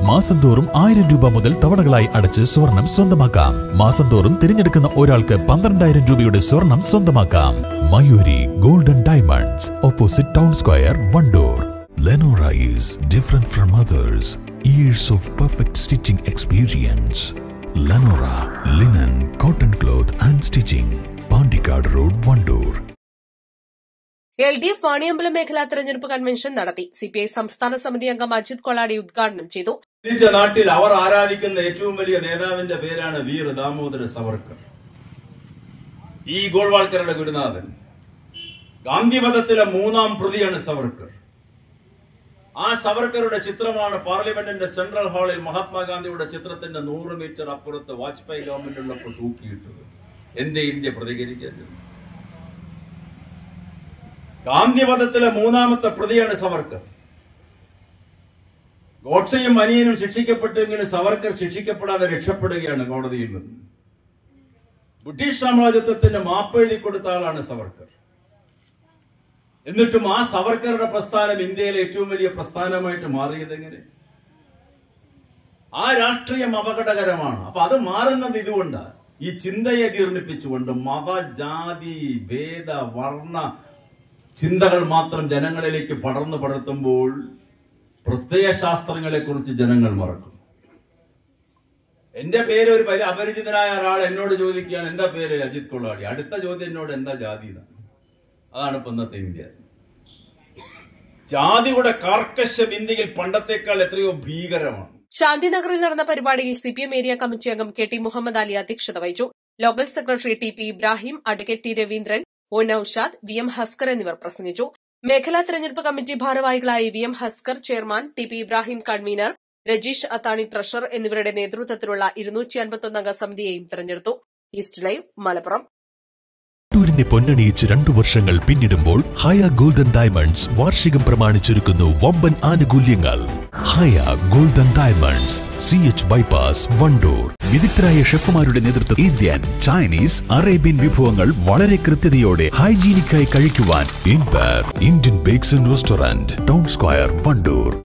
മാസം തോറും ആയിരം രൂപ മുതൽ തവണകളായി അടച്ച് സ്വർണം സ്വന്തമാക്കാം മാസം തോറും തിരഞ്ഞെടുക്കുന്ന ഒരാൾക്ക് പന്ത്രണ്ടായിരം രൂപയുടെ സ്വർണം സ്വന്തമാക്കാം Mayuri golden diamonds opposite town square Wandoor Lenora is different from others. Years of perfect stitching experience. Lenora linen, cotton cloth and stitching. Pandikad Road, Vandoor. L D F Vaniyambalam മേഖലാ തെരഞ്ഞെടുപ്പ് കൺവെൻഷൻ നടത്തി സിപിഐ സംസ്ഥാന സമിതി അംഗം അജിത് കൊളാടി ഉദ്ഘാടനം ചെയ്തു ജനിച്ച നാട്ടിൽ അവർ ആരാധിക്കുന്ന ഏറ്റവും വലിയ നേതാവിന്റെ പേരാണ് വീർ ദാമോദര സവർക്കർ ഈ ഗോൾവാൾക്കറുടെ ഗുരുനാഥൻ ഗാന്ധിവധത്തിലെ മൂന്നാം പ്രതിയാണ് സവർക്കർ ആ സവർക്കറുടെ ചിത്രമാണ് പാർലമെന്റിന്റെ സെൻട്രൽ ഹാളിൽ മഹാത്മാഗാന്ധിയുടെ ചിത്രത്തിന്റെ നൂറ് മീറ്റർ അപ്പുറത്ത് വാജ്പേയി ഗവൺമെന്റ് ഉള്ളപ്പോൾ തൂക്കിയിട്ടത് എന്റെ ഇന്ത്യ പ്രതികരിക്കരുത് ഗാന്ധിവധത്തിലെ മൂന്നാമത്തെ പ്രതിയാണ് സവർക്കർ ഗോഡ്സയും അനിയനും ശിക്ഷിക്കപ്പെട്ടെങ്കിലും സവർക്കർ ശിക്ഷിക്കപ്പെടാതെ രക്ഷപ്പെടുകയാണ് കോടതിയിൽ നിന്ന് ബ്രിട്ടീഷ് സാമ്രാജ്യത്വത്തിന് മാപ്പ് എഴുതി കൊടുത്ത ആളാണ് സവർക്കർ എന്നിട്ടും ആ സവർക്കറുടെ പ്രസ്ഥാനം ഇന്ത്യയിലെ ഏറ്റവും വലിയ പ്രസ്ഥാനമായിട്ട് മാറിയത് എങ്ങനെ ആ രാഷ്ട്രീയം അപകടകരമാണ് അപ്പൊ അത് മാറുന്നത് ഇതുകൊണ്ടാണ് ഈ ചിന്തയെ ജീർണിപ്പിച്ചുകൊണ്ട് മത ജാതി ഭേദ വർണ്ണ ചിന്തകൾ മാത്രം ജനങ്ങളിലേക്ക് പടർന്നു പടർത്തുമ്പോൾ പ്രത്യയശാസ്ത്രങ്ങളെ കുറിച്ച് ജനങ്ങൾ മറക്കും എന്റെ പേര് ഒരു പരി- അപരിചിതനായ ഒരാൾ എന്നോട് ചോദിക്കുകയാണ് എന്താ പേര് അജിത് കൊള്ളാടി അടുത്ത ചോദ്യം എന്നോട് എന്താ ജാതി എന്നാണ് അതാണ് ഇപ്പൊ ഇന്നത്തെ ഇന്ത്യ ജാതിയുടെ കാർക്കശ്യം ഇന്ത്യയിൽ പണ്ടത്തേക്കാൾ എത്രയോ ഭീകരമാണ് ശാന്തിനഗറിൽ നടന്ന പരിപാടിയിൽ സിപിഎം ഏരിയ കമ്മിറ്റി അംഗം കെ ടി മുഹമ്മദ് അലി അധ്യക്ഷത വഹിച്ചു local secretary T P Ibrahim advocate T Raveendran O Naushad V M Haskar എന്നിവർ പ്രസംഗിച്ചു മേഖലാ തെരഞ്ഞെടുപ്പ് കമ്മിറ്റി ഭാരവാഹികളായി V M Haskar chairman T P Ibrahim convener Rajeesh Athani treasurer എന്നിവരുടെ നേതൃത്വത്തിലുള്ള ഇരുന്നൂറ്റി അൻപത്തൊന്നംഗ സമിതിയെയും തെരഞ്ഞെടുത്തു ഈസ്റ്റ് ലൈവ് മലപ്പുറം ടൂരിനെ പൊന്നണിയിച്ച് രണ്ടു വർഷങ്ങൾ പിന്നിടുമ്പോൾ ഹയ ഗോൾഡൻ ഡയമണ്ട്സ് വാർഷികം പ്രമാണിച്ചൊരുക്കുന്നു വമ്പൻ ആനുകൂല്യങ്ങൾ Haya golden diamonds C H bypass Wandoor വിദഗ്ധരായ ഷെഫുമാരുടെ നേതൃത്വം ഇന്ത്യൻ ചൈനീസ് അറേബ്യൻ വിഭവങ്ങൾ വളരെ കൃത്യതയോടെ ഹൈജീനിക്കായി കഴിക്കുവാൻ empire Indian bakes and restaurant town square Wandoor